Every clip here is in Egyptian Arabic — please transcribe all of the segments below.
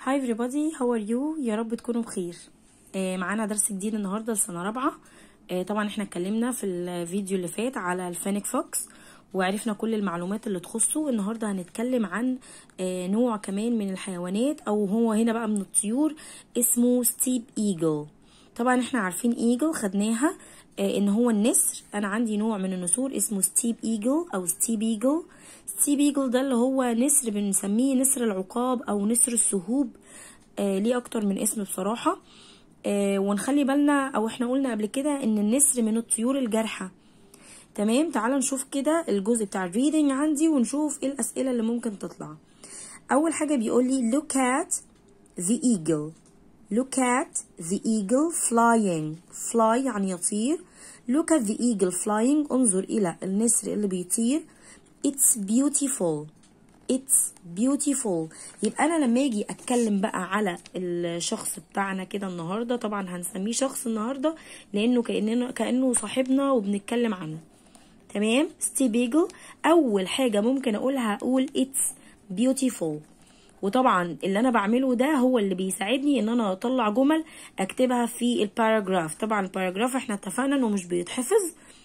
Hi everybody how are you يا رب تكونوا بخير آه معانا درس جديد النهارده لسنه رابعه آه طبعا احنا اتكلمنا في الفيديو اللي فات على الفينيك فوكس وعرفنا كل المعلومات اللي تخصه النهارده هنتكلم عن آه نوع كمان من الحيوانات او هو هنا بقى من الطيور اسمه ستيب ايجل طبعا احنا عارفين ايجل خدناها آه ان هو النسر انا عندي نوع من النسور اسمه ستيب ايجل او ستيب ايجل ستيب ايجل ده اللي هو نسر بنسميه نسر العقاب او نسر السهوب آه ليه اكتر من اسم بصراحة آه ونخلي بالنا او احنا قلنا قبل كده ان النسر من الطيور الجارحة تمام تعالوا نشوف كده الجزء بتاع الريدنج عندي ونشوف ايه الاسئلة اللي ممكن تطلع اول حاجة بيقول لي look at the eagle look at the eagle flying fly يعني يطير look at the eagle flying انظر الى النسر اللي بيطير it's beautiful it's beautiful يبقى انا لما اجي اتكلم بقى على الشخص بتاعنا كده النهارده طبعا هنسميه شخص النهارده لانه كانه كانه صاحبنا وبنتكلم عنه تمام ستيف ايجل اول حاجه ممكن اقولها اقول it's beautiful وطبعا اللي انا بعمله ده هو اللي بيساعدني ان انا اطلع جمل اكتبها في الباراجراف طبعا الباراجراف احنا اتفقنا انه مش بيتحفظ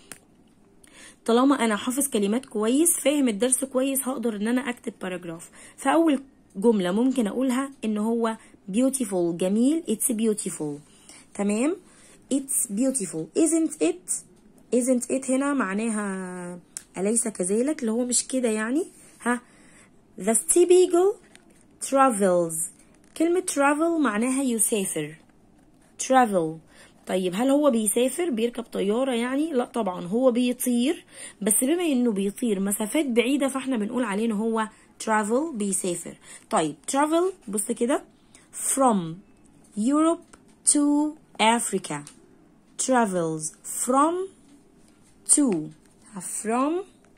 طالما انا حافظ كلمات كويس فاهم الدرس كويس هقدر ان انا اكتب باراجراف فاول جمله ممكن اقولها ان هو beautiful جميل it's beautiful تمام it's beautiful isn't it isn't it هنا معناها أليس كذلك اللي هو مش كده يعني ها the steep eagle travels كلمة travel معناها يسافر travel طيب هل هو بيسافر بيركب طيارة يعني لا طبعا هو بيطير بس بما انه بيطير مسافات بعيدة فاحنا بنقول عليه ان هو travel بيسافر طيب travel بص كده from Europe to Africa travels from to from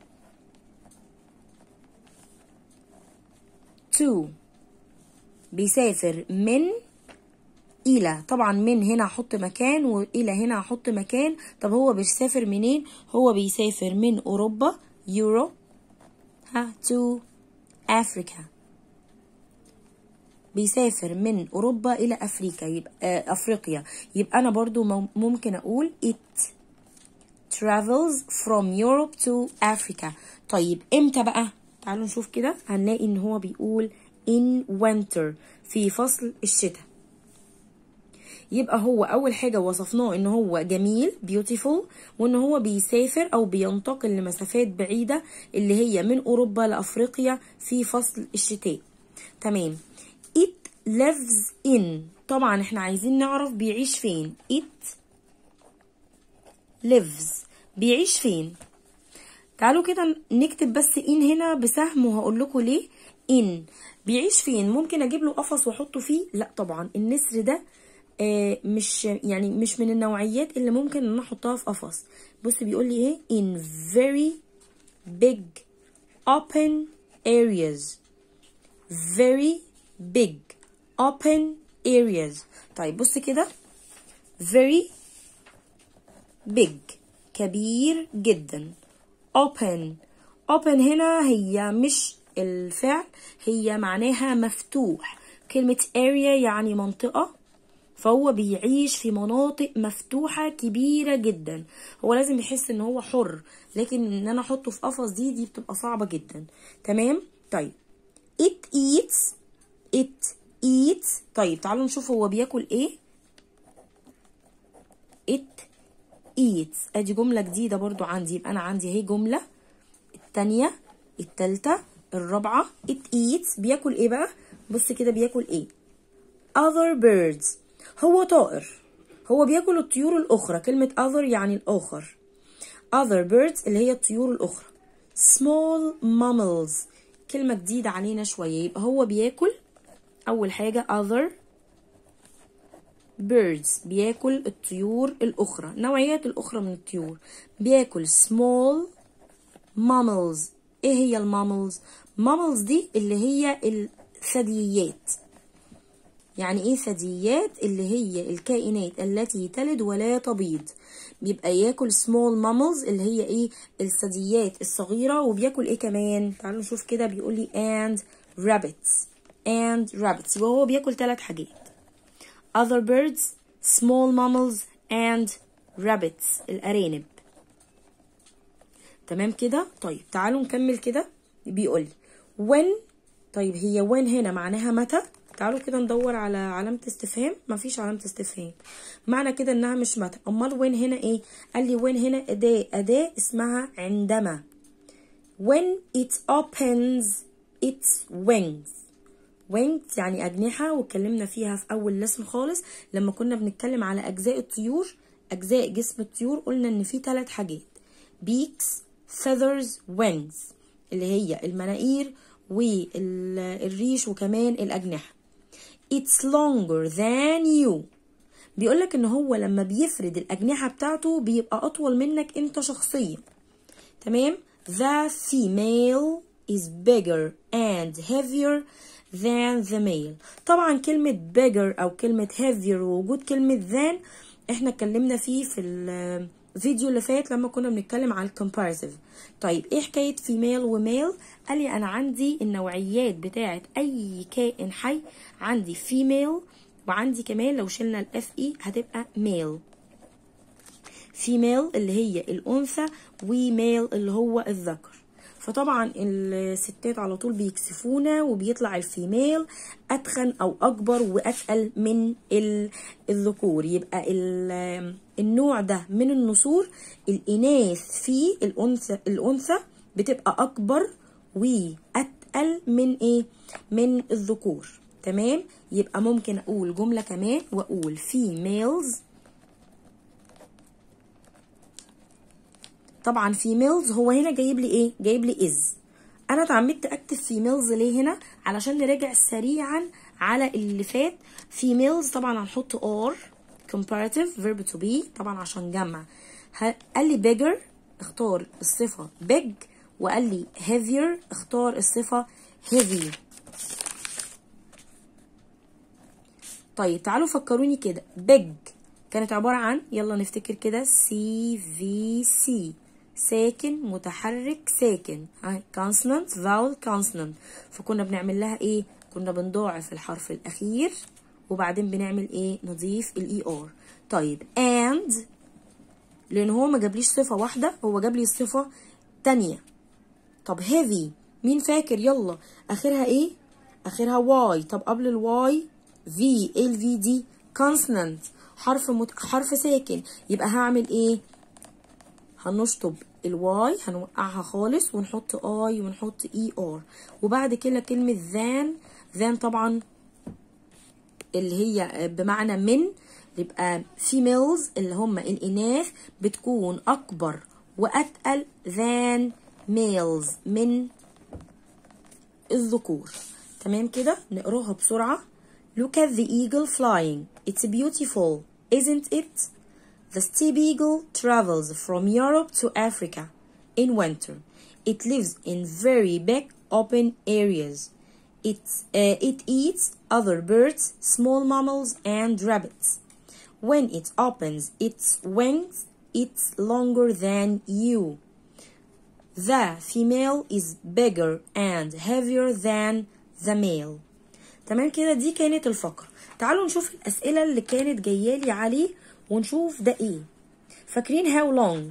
to بيسافر من إلى طبعا من هنا هحط مكان وإلى هنا هحط مكان طب هو بيسافر منين هو بيسافر من أوروبا يورو ها to أفريكا بيسافر من أوروبا إلى أفريقيا يبقى آه أفريقيا يبقى أنا برضو ممكن أقول it travels from Europe to Africa طيب إمتى بقى تعالوا نشوف كده هنلاقي إن هو بيقول in winter في فصل الشتاء يبقى هو اول حاجه وصفناه ان هو جميل beautiful وان هو بيسافر او بينتقل لمسافات بعيده اللي هي من اوروبا لافريقيا في فصل الشتاء تمام it lives in طبعا احنا عايزين نعرف بيعيش فين it lives بيعيش فين تعالوا كده نكتب بس in هنا بسهم وهقول لكم ليه in بيعيش فين ممكن اجيب له قفص واحطه فيه لا طبعا النسر ده آه مش يعني مش من النوعيات اللي ممكن ان انا احطها في قفص بص بيقول لي ايه in very big open areas very big open areas طيب بص كده very big كبير جدا open open هنا هي مش الفعل هي معناها مفتوح كلمة area يعني منطقة فهو بيعيش في مناطق مفتوحة كبيرة جدا هو لازم يحس ان هو حر لكن ان انا احطه في قفص دي دي بتبقى صعبة جدا تمام طيب it eats it eats طيب تعالوا نشوف هو بياكل ايه it eats ادي جملة جديدة برضو عندي يبقى انا عندي اهي جملة التانية التالتة الرابعة it eats بياكل ايه بقى بص كده بياكل ايه other birds هو طائر هو بياكل الطيور الأخرى كلمة other يعني الآخر other birds اللي هي الطيور الأخرى small mammals كلمة جديدة علينا شوية يبقى هو بياكل أول حاجة other birds بياكل الطيور الأخرى نوعيات الأخرى من الطيور بياكل small mammals إيه هي الماملز mammals دي اللي هي الثدييات يعني ايه ثدييات اللي هي الكائنات التي تلد ولا تبيض بيبقى ياكل small mammals اللي هي ايه الثدييات الصغيرة وبياكل ايه كمان تعالوا نشوف كده بيقول لي and rabbits and rabbits وهو بياكل ثلاث حاجات other birds small mammals and rabbits الأرانب تمام كده طيب تعالوا نكمل كده بيقول when طيب هي when هنا معناها متى تعالوا كده ندور على علامة استفهام مفيش علامة استفهام معنى كده انها مش متى امال when هنا ايه قال لي when هنا اداة اداة اسمها عندما when it opens its wings wings يعني أجنحة واتكلمنا فيها في أول لسن خالص لما كنا بنتكلم على أجزاء الطيور أجزاء جسم الطيور قلنا إن في ثلاث حاجات beaks feathers wings اللي هي المناقير والريش وكمان الأجنحة it's longer than you بيقولك إن هو لما بيفرد الأجنحة بتاعته بيبقى أطول منك أنت شخصيا تمام the female is bigger and heavier than the male طبعا كلمة bigger أو كلمة heavier ووجود كلمة than احنا اتكلمنا فيه في الفيديو اللي فات لما كنا بنتكلم على الكومباريسيف طيب ايه حكاية female وميل قال لي انا عندي النوعيات بتاعت اي كائن حي عندي female وعندي كمان لو شلنا الاف اي هتبقى male female اللي هي الانثى وميل اللي هو الذكر فطبعا الستات على طول بيكسفونا وبيطلع الفيميل اتخن او اكبر واتقل من الذكور يبقى النوع ده من النسور الاناث فيه الانثى الانثى بتبقى اكبر واتقل من ايه من الذكور تمام يبقى ممكن اقول جمله كمان واقول females طبعا فيميلز هو هنا جايب لي ايه جايب لي از انا اتعمدت اكتب فيميلز ليه هنا علشان نراجع سريعا على اللي فات فيميلز طبعا هنحط ار comparative verb to be طبعا عشان جمع قال لي bigger اختار الصفة big وقال لي heavier اختار الصفة heavy طيب تعالوا فكروني كده big كانت عبارة عن يلا نفتكر كده سي في سي ساكن متحرك ساكن consonant vowel consonant فكنا بنعمل لها ايه كنا بنضاعف الحرف الاخير وبعدين بنعمل ايه نضيف الاي ار طيب and لان هو ما جابليش صفه واحده هو جاب لي الصفه تانية طب heavy مين فاكر يلا اخرها ايه اخرها واي طب قبل الواي في ال في دي consonant حرف مت... حرف ساكن يبقى هعمل ايه هنشطب الواي هنوقعها خالص ونحط اي ونحط اي ار وبعد كده كلمة ذان ذان طبعا اللي هي بمعنى من يبقى females اللي هم الإناث بتكون أكبر وأتقل than males من الذكور تمام كده نقراها بسرعة Look at the eagle flying. It's beautiful, isn't it? The steep eagle travels from Europe to Africa in winter. It lives in very big open areas. It, uh, it eats other birds, small mammals, and rabbits. When it opens its wings, it's longer than you. The female is bigger and heavier than the male. تمام كده دي كانت الفقرة تعالوا نشوف الأسئلة اللي كانت جايالي عليه ونشوف ده ايه فاكرين how long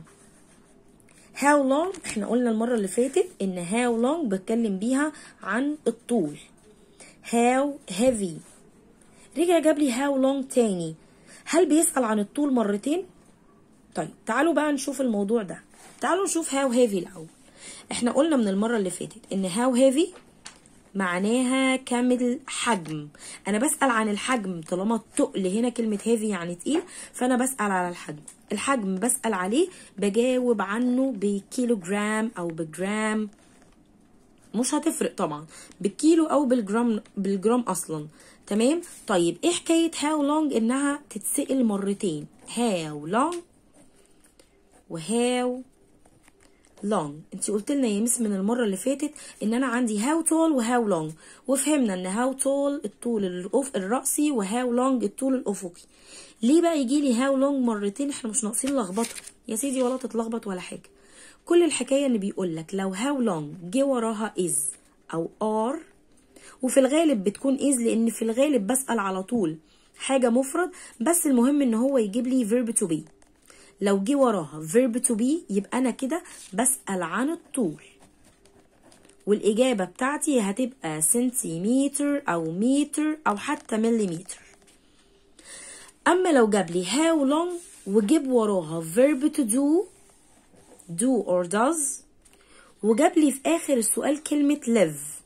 how long احنا قلنا المرة اللي فاتت ان how long بتكلم بيها عن الطول how heavy رجع جاب لي how long تاني هل بيسأل عن الطول مرتين طيب تعالوا بقى نشوف الموضوع ده تعالوا نشوف how heavy الأول احنا قلنا من المرة اللي فاتت ان how heavy معناها كم الحجم انا بسأل عن الحجم طالما التقل هنا كلمة هيفي يعني تقيل فانا بسأل على الحجم الحجم بسأل عليه بجاوب عنه بكيلو جرام او بجرام مش هتفرق طبعا بالكيلو او بالجرام بالجرام اصلا تمام طيب ايه حكاية هاو لونج انها تتسأل مرتين هاو لونج وهاو long انت قلت لنا يا مس من المره اللي فاتت ان انا عندي how tall وهاو long وفهمنا ان how tall الطول الأف... الرأسي وهاو long الطول الافقي ليه بقى يجي لي how long مرتين احنا مش ناقصين لخبطه يا سيدي ولا تتلخبط ولا حاجه كل الحكايه ان بيقول لك لو how long جه وراها is او are وفي الغالب بتكون از لان في الغالب بسأل على طول حاجة مفرد بس المهم ان هو يجيب لي verb to be لو جه وراها verb to be يبقى انا كده بسأل عن الطول والإجابة بتاعتي هتبقى سنتيمتر أو متر أو حتى مليمتر أما لو جاب لي how long وجيب وراها verb to do do or does وجاب لي في آخر السؤال كلمة live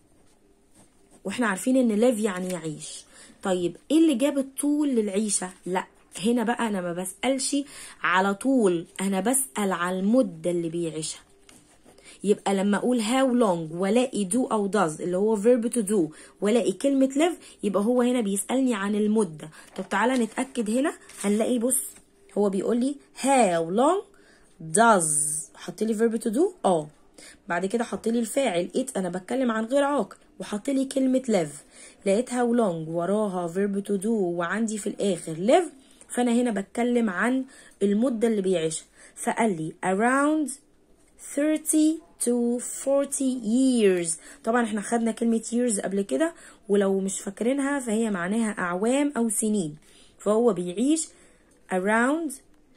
واحنا عارفين ان live يعني يعيش طيب ايه اللي جاب الطول للعيشة لا هنا بقى انا ما بسألش على طول انا بسأل على المدة اللي بيعيشها يبقى لما اقول how long والاقي do او does اللي هو verb to do والاقي كلمة live يبقى هو هنا بيسألني عن المدة طب تعالى نتأكد هنا هنلاقي بص هو بيقول لي how long does حط لي verb to do اه بعد كده حط لي الفاعل it انا بتكلم عن غير عاقل وحط لي كلمة live لقيت how long وراها verb to do وعندي في الاخر live فانا هنا بتكلم عن المدة اللي بيعيشها فقال لي around 30 to 40 years طبعا احنا خدنا كلمة years قبل كده ولو مش فاكرينها فهي معناها أعوام أو سنين فهو بيعيش around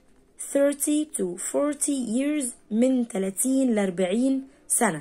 30 to 40 years من 30 ل 40 سنة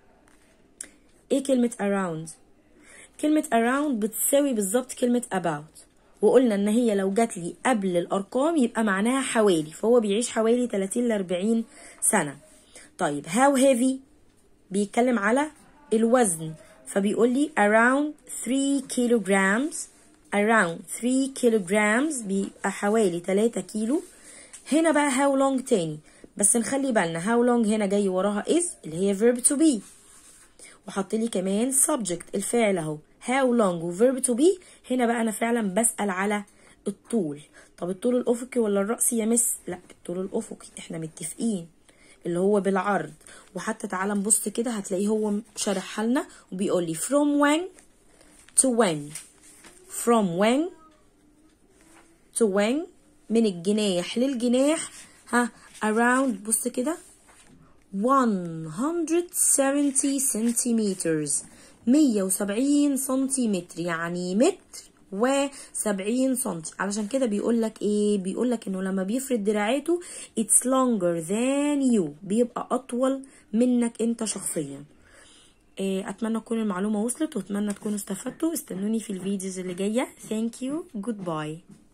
ايه كلمة around كلمة around بتساوي بالظبط كلمة about وقلنا ان هي لو جات لي قبل الارقام يبقى معناها حوالي فهو بيعيش حوالي 30 ل 40 سنة طيب how heavy بيتكلم على الوزن فبيقول لي around 3 kilograms around 3 kilograms بيبقى حوالي 3 كيلو هنا بقى how long تاني بس نخلي بالنا how long هنا جاي وراها is اللي هي verb to be وحط لي كمان subject الفاعل اهو how long و verb to be هنا بقى انا فعلا بسأل على الطول طب الطول الافقي ولا الرأسي يا مس لا الطول الافقي احنا متفقين اللي هو بالعرض وحتى تعالى نبص كده هتلاقيه هو شارحها لنا وبيقول لي from when to when from when to when من الجناح للجناح ها around بص كده 170 سنتيمترز 170 سنتيمتر يعني متر و70 سنتي علشان كده بيقول لك ايه بيقول لك انه لما بيفرد دراعاته it's longer than you بيبقى اطول منك انت شخصيا إيه اتمنى تكون المعلومه وصلت واتمنى تكونوا استفدتوا استنوني في الفيديوز اللي جايه thank you goodbye